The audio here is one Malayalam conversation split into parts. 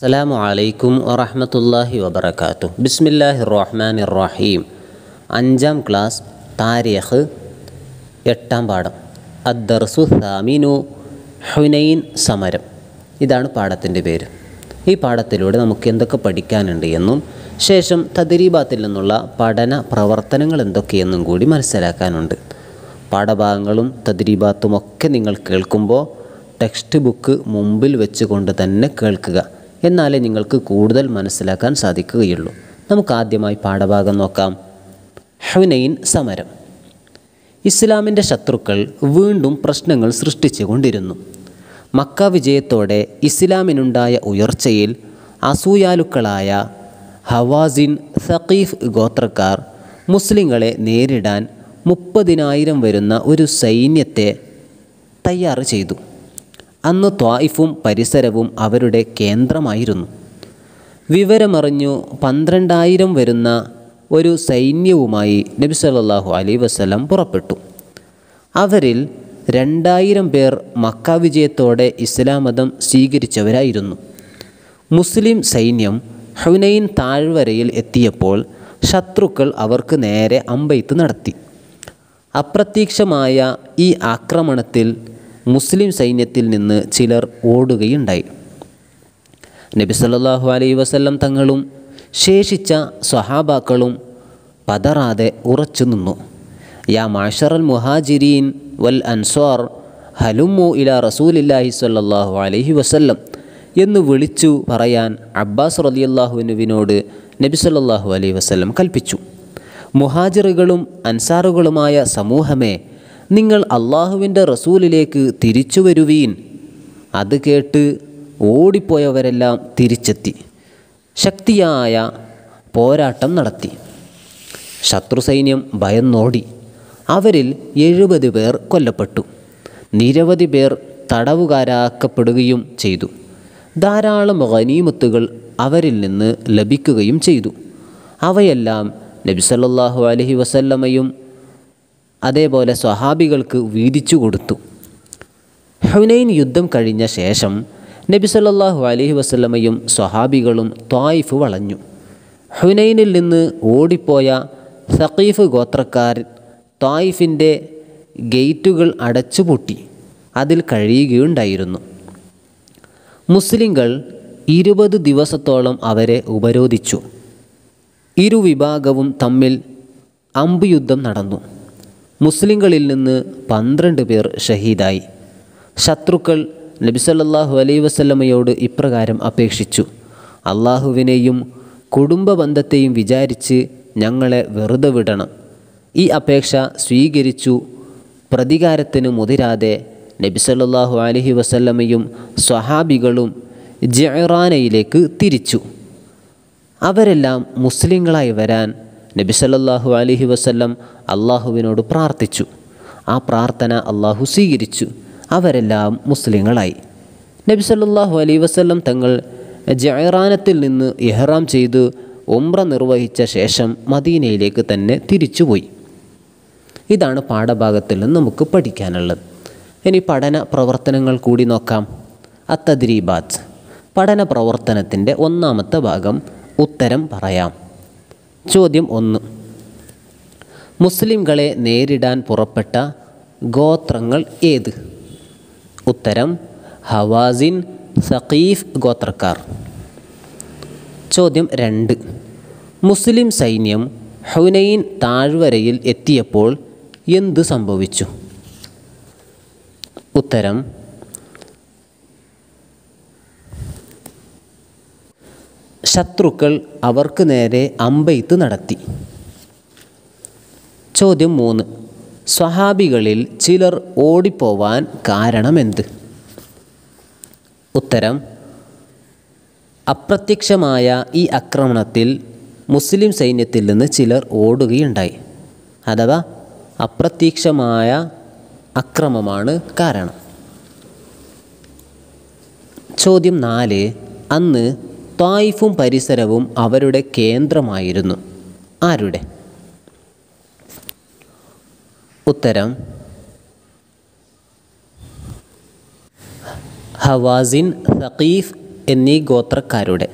അസ്സലാമു അലൈക്കും വറഹ്മത്തുള്ളാഹി വബറകാതുഹു ബിസ്മില്ലാഹിർ റഹ്മാനിർ റഹീം അഞ്ചാം ക്ലാസ് താരിഖ് എട്ടാം പാഠം അദ്ദർസു സാമിനു ഹുനൈൻ സമരം ഇതാണ് പാഠത്തിൻ്റെ പേര് ഈ പാഠത്തിലൂടെ നമുക്ക് എന്തൊക്കെ പഠിക്കാനുണ്ട് എന്നും ശേഷം തദരീബാത്തിൽ നിന്നുള്ള പഠന പ്രവർത്തനങ്ങൾ എന്തൊക്കെയെന്നും കൂടി മനസ്സിലാക്കാനുണ്ട് പാഠഭാഗങ്ങളും തദ്രീബാത്തും ഒക്കെ നിങ്ങൾ കേൾക്കുമ്പോൾ ടെക്സ്റ്റ് ബുക്ക് മുമ്പിൽ വെച്ചുകൊണ്ട് തന്നെ കേൾക്കുക എന്നാലേ നിങ്ങൾക്ക് കൂടുതൽ മനസ്സിലാക്കാൻ സാധിക്കുകയുള്ളൂ നമുക്ക് ആദ്യമായി പാഠഭാഗം നോക്കാം ഹുനൈൻ സമരം ഇസ്ലാമിൻ്റെ ശത്രുക്കൾ വീണ്ടും പ്രശ്നങ്ങൾ സൃഷ്ടിച്ചു കൊണ്ടിരുന്നു മക്ക വിജയത്തോടെ ഇസ്ലാമിനുണ്ടായ ഉയർച്ചയിൽ അസൂയാലുക്കളായ ഹവാസിൻ സഖീഫ് ഗോത്രക്കാർ മുസ്ലിങ്ങളെ നേരിടാൻ മുപ്പതിനായിരം വരുന്ന ഒരു സൈന്യത്തെ തയ്യാർ ചെയ്തു അന്ന് ത്വായിഫും പരിസരവും അവരുടെ കേന്ദ്രമായിരുന്നു വിവരമറിഞ്ഞു പന്ത്രണ്ടായിരം വരുന്ന ഒരു സൈന്യവുമായി നബി സല്ലല്ലാഹു അലൈഹി വസല്ലം പുറപ്പെട്ടു അവരിൽ രണ്ടായിരം പേർ മക്ക വിജയത്തോടെ ഇസ്ലാം മതം സ്വീകരിച്ചവരായിരുന്നു മുസ്ലിം സൈന്യം ഹുനൈൻ താഴ്വരയിൽ എത്തിയപ്പോൾ ശത്രുക്കൾ അവർക്ക് നേരെ അമ്പെയ്ത്ത് നടത്തി അപ്രത്യക്ഷമായ ഈ ആക്രമണത്തിൽ മുസ്ലിം സൈന്യത്തിൽ നിന്ന് ചിലർ ഓടുകയുണ്ടായി നബി സല്ലല്ലാഹു അലൈഹി വസല്ലം തങ്ങളും ശേഷിച്ച സ്വഹാബാക്കളും പതറാതെ ഉറച്ചു നിന്നു യാ മാഷറൽ മുഹാജിരീൻ വൽ അൻസ്വാർ ഹലുമു ഇല റസൂലില്ലാഹി സ്വല്ലല്ലാഹു അലൈഹി വസല്ലം എന്ന് വിളിച്ചു പറയാൻ അബ്ബാസ് റളിയല്ലാഹുവിനുവിനോട് നബി സല്ലല്ലാഹു അലൈഹി വസല്ലം കൽപ്പിച്ചു മുഹാജിറുകളും അൻസാറുകളുമായ സമൂഹമേ നിങ്ങൾ അള്ളാഹുവിൻ്റെ റസൂലിലേക്ക് തിരിച്ചു വരുവീൻ അത് കേട്ട് ഓടിപ്പോയവരെല്ലാം തിരിച്ചെത്തി ശക്തിയായ പോരാട്ടം നടത്തി ശത്രുസൈന്യം ഭയന്നോടി അവരിൽ എഴുപത് പേർ കൊല്ലപ്പെട്ടു നിരവധി പേർ തടവുകാരാക്കപ്പെടുകയും ചെയ്തു ധാരാളം ഗനീമത്തുകൾ അവരിൽ നിന്ന് ലഭിക്കുകയും ചെയ്തു അവയെല്ലാം നബി സല്ലല്ലാഹു അലൈഹി വസല്ലമയും അതേപോലെ സ്വഹാബികൾക്ക് വീതിച്ചു കൊടുത്തു ഹുനൈൻ യുദ്ധം കഴിഞ്ഞ ശേഷം നബി സല്ലല്ലാഹു അലൈഹി വസല്ലമയും സ്വഹാബികളും ത്വായിഫ് വളഞ്ഞു ഹുനൈനിൽ നിന്ന് ഓടിപ്പോയ സഖീഫ് ഗോത്രക്കാർ ത്വായിഫിൻ്റെ ഗേറ്റുകൾ അടച്ചുപൂട്ടി അതിൽ കഴിയുകയുണ്ടായിരുന്നു മുസ്ലിങ്ങൾ ഇരുപത് ദിവസത്തോളം അവരെ ഉപരോധിച്ചു ഇരുവിഭാഗവും തമ്മിൽ അമ്പുയുദ്ധം നടന്നു മുസ്ലിങ്ങളിൽ നിന്ന് പന്ത്രണ്ട് പേർ ഷഹീദായി ശത്രുക്കൾ നബിസല്ലാഹു അലൈ വസല്ലമയോട് ഇപ്രകാരം അപേക്ഷിച്ചു അള്ളാഹുവിനെയും കുടുംബ ബന്ധത്തെയും വിചാരിച്ച് ഞങ്ങളെ വെറുതെ വിടണം ഈ അപേക്ഷ സ്വീകരിച്ചു പ്രതികാരത്തിന് മുതിരാതെ നബിസല്ലാഹു അലഹി വസല്ലമയും സ്വഹാബികളും ജെറാനയിലേക്ക് തിരിച്ചു അവരെല്ലാം മുസ്ലിങ്ങളായി വരാൻ നബി സല്ലല്ലാഹു അലൈഹി വസല്ലം അള്ളാഹുവിനോട് പ്രാർത്ഥിച്ചു ആ പ്രാർത്ഥന അള്ളാഹു സ്വീകരിച്ചു അവരെല്ലാം മുസ്ലിങ്ങളായി നബി സല്ലല്ലാഹു അലൈഹി വസല്ലം തങ്ങൾ ജയറാനത്തിൽ നിന്ന് ഇഹ്റാം ചെയ്ത് ഉംറ നിർവഹിച്ച ശേഷം മദീനയിലേക്ക് തന്നെ തിരിച്ചുപോയി ഇതാണ് പാഠഭാഗത്തിൽ നിന്ന് നമുക്ക് പഠിക്കാനുള്ളത് ഇനി പഠന പ്രവർത്തനങ്ങൾ കൂടി നോക്കാം അത്തദ്രീബാത്ത് പഠന പ്രവർത്തനത്തിൻ്റെ ഒന്നാമത്തെ ഭാഗം ഉത്തരം പറയാം ചോദ്യം ഒന്ന് മുസ്ലിംകളെ നേരിടാൻ പുറപ്പെട്ട ഗോത്രങ്ങൾ ഏത് ഉത്തരം ഹവാസിൻ സഖീഫ് ഗോത്രക്കാർ ചോദ്യം രണ്ട് മുസ്ലിം സൈന്യം ഹുനൈൻ താഴ്വരയിൽ എത്തിയപ്പോൾ എന്തു സംഭവിച്ചു ഉത്തരം ശത്രുക്കൾ അവർക്ക് നേരെ അമ്പെയ്ത്ത് നടത്തി ചോദ്യം മൂന്ന് സ്വഹാബികളിൽ ചിലർ ഓടിപ്പോവാൻ കാരണമെന്ത് ഉത്തരം അപ്രത്യക്ഷമായ ഈ ആക്രമണത്തിൽ മുസ്ലിം സൈന്യത്തിൽ നിന്ന് ചിലർ ഓടുകയുണ്ടായി അഥവാ അപ്രത്യക്ഷമായ അക്രമമാണ് കാരണം ചോദ്യം നാല് അന്ന് ത്വായിഫും പരിസരവും അവരുടെ കേന്ദ്രമായിരുന്നു ആരുടെ ഉത്തരം ഹവാസിൻ സഖീഫ് എന്നീ ഗോത്രക്കാരുടെ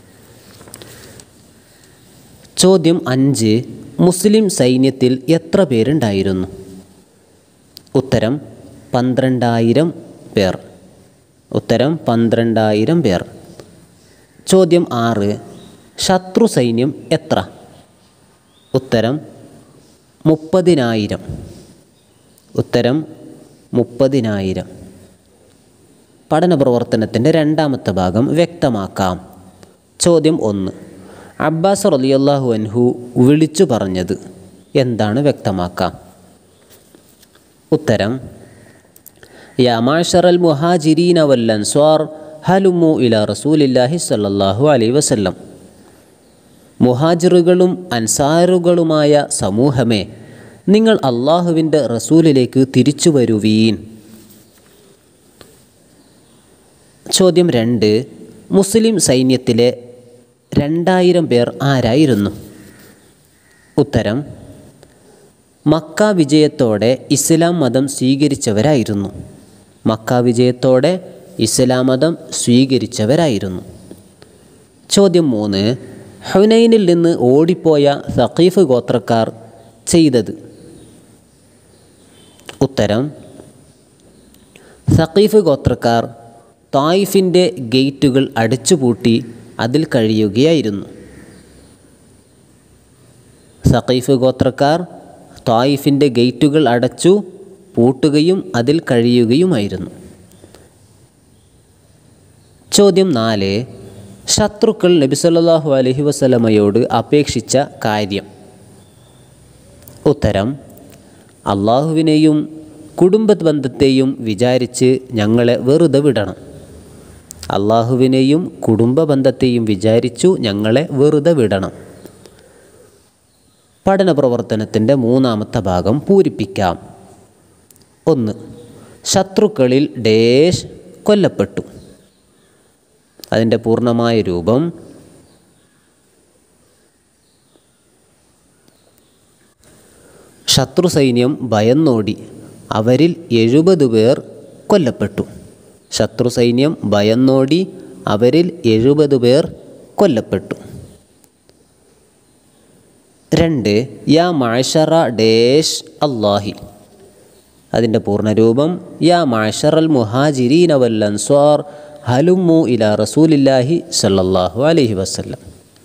ചോദ്യം അഞ്ച് മുസ്ലിം സൈന്യത്തിൽ എത്ര പേരുണ്ടായിരുന്നു ഉത്തരം പന്ത്രണ്ടായിരം പേർ ഉത്തരം പന്ത്രണ്ടായിരം പേർ ചോദ്യം ആറ് ശത്രു സൈന്യം എത്ര ഉത്തരം മുപ്പതിനായിരം ഉത്തരം മുപ്പതിനായിരം പഠന പ്രവർത്തനത്തിൻ്റെ രണ്ടാമത്തെ ഭാഗം വ്യക്തമാക്കാം ചോദ്യം ഒന്ന് അബ്ബാസ് റലിയല്ലാഹു അൻഹു വിളിച്ചു പറഞ്ഞത് എന്താണ് വ്യക്തമാക്കാം ഉത്തരം യാ മാഷറൽ മുഹാജിരീന വല്ലൻസ്വാർ ഹലുമു ഇല റസൂലില്ലാഹി സല്ലല്ലാഹു അലൈഹി വസല്ലം മുഹാജിറുകളും അൻസാറുകളുമായ സമൂഹമേ നിങ്ങൾ അള്ളാഹുവിൻ്റെ റസൂലിലേക്ക് തിരിച്ചു വരുവീൻ ചോദ്യം രണ്ട് മുസ്ലിം സൈന്യത്തിലെ രണ്ടായിരം പേർ ആരായിരുന്നു ഉത്തരം മക്ക വിജയത്തോടെ ഇസ്ലാം മതം സ്വീകരിച്ചവരായിരുന്നു മക്ക വിജയത്തോടെ ഇസ്ലാം മതം സ്വീകരിച്ചവരായിരുന്നു ചോദ്യം മൂന്ന് ഹുനൈനിൽ നിന്ന് ഓടിപ്പോയ സഖീഫ് ഗോത്രക്കാർ ചെയ്തത് ഉത്തരം സഖീഫ് ഗോത്രക്കാർ തായിഫിൻ്റെ ഗേറ്റുകൾ അടച്ചുപൂട്ടി അതിൽ കഴിയുകയായിരുന്നു സഖീഫ് ഗോത്രക്കാർ തായിഫിൻ്റെ ഗേറ്റുകൾ അടച്ചു പൂട്ടുകയും അതിൽ കഴിയുകയുമായിരുന്നു ചോദ്യം നാല് ശത്രുക്കൾ നബി സല്ലല്ലാഹു അലൈഹി വസല്ലമയോട് അപേക്ഷിച്ച കാര്യം ഉത്തരം അള്ളാഹുവിനെയും കുടുംബ ബന്ധത്തെയും വിചാരിച്ച് ഞങ്ങളെ വെറുതെ വിടണം അള്ളാഹുവിനെയും കുടുംബ ബന്ധത്തെയും വിചാരിച്ചു ഞങ്ങളെ വെറുതെ വിടണം പഠന പ്രവർത്തനത്തിൻ്റെ മൂന്നാമത്തെ ഭാഗം പൂരിപ്പിക്കാം ഒന്ന് ശത്രുക്കളിൽ ഡേഷ് കൊല്ലപ്പെട്ടു അതിൻ്റെ പൂർണ്ണമായ രൂപം ശത്രു സൈന്യം ഭയന്നോടി അവരിൽ എഴുപത് പേർ കൊല്ലപ്പെട്ടു ശത്രു സൈന്യം ഭയന്നോടി അവരിൽ എഴുപത് പേർ കൊല്ലപ്പെട്ടു രണ്ട് യാ മാഷറ ഡേഷ് അള്ളാഹി അതിൻ്റെ പൂർണ്ണരൂപം യാ മാഷറൽ മുഹാജിരീന വല്ലൻസ്വാർ ഹലുമു ഇല റസൂലില്ലാഹി സല്ലല്ലാഹു അലൈഹി വസല്ലം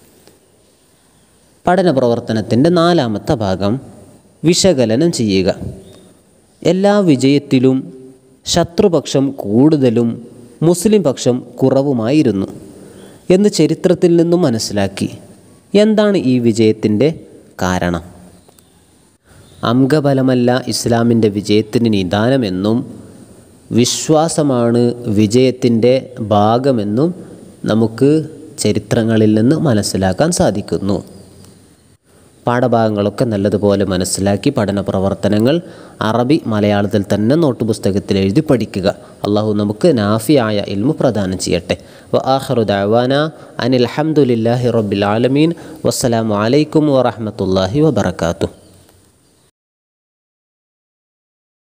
പഠന പ്രവർത്തനത്തിൻ്റെ നാലാമത്തെ ഭാഗം വിശകലനം ചെയ്യുക എല്ലാ വിജയത്തിലും ശത്രുപക്ഷം കൂടുതലും മുസ്ലിം പക്ഷം കുറവുമായിരുന്നു എന്ന് ചരിത്രത്തിൽ നിന്നും മനസ്സിലാക്കി എന്താണ് ഈ വിജയത്തിൻ്റെ കാരണം അംഗബലമല്ല ഇസ്ലാമിൻ്റെ വിജയത്തിന് നിദാനമെന്നും വിശ്വാസമാണ് വിജയത്തിൻ്റെ ഭാഗമെന്നും നമുക്ക് ചരിത്രങ്ങളിൽ നിന്ന് മനസ്സിലാക്കാൻ സാധിക്കുന്നു പാഠഭാഗങ്ങളൊക്കെ നല്ലതുപോലെ മനസ്സിലാക്കി പഠന പ്രവർത്തനങ്ങൾ അറബി മലയാളത്തിൽ തന്നെ നോട്ട് പുസ്തകത്തിൽ എഴുതി പഠിക്കുക അള്ളാഹു നമുക്ക് നാഫിയായ ഇൽമു പ്രദാനം ചെയ്യട്ടെ വ ആഖിറു ദഅവാന അനിൽ ഹംദുലില്ലാഹി റബ്ബിൽ ആലമീൻ വസ്സലാമു അലൈക്കും വറഹ്മത്തുള്ളാഹി വബറകാതുഹു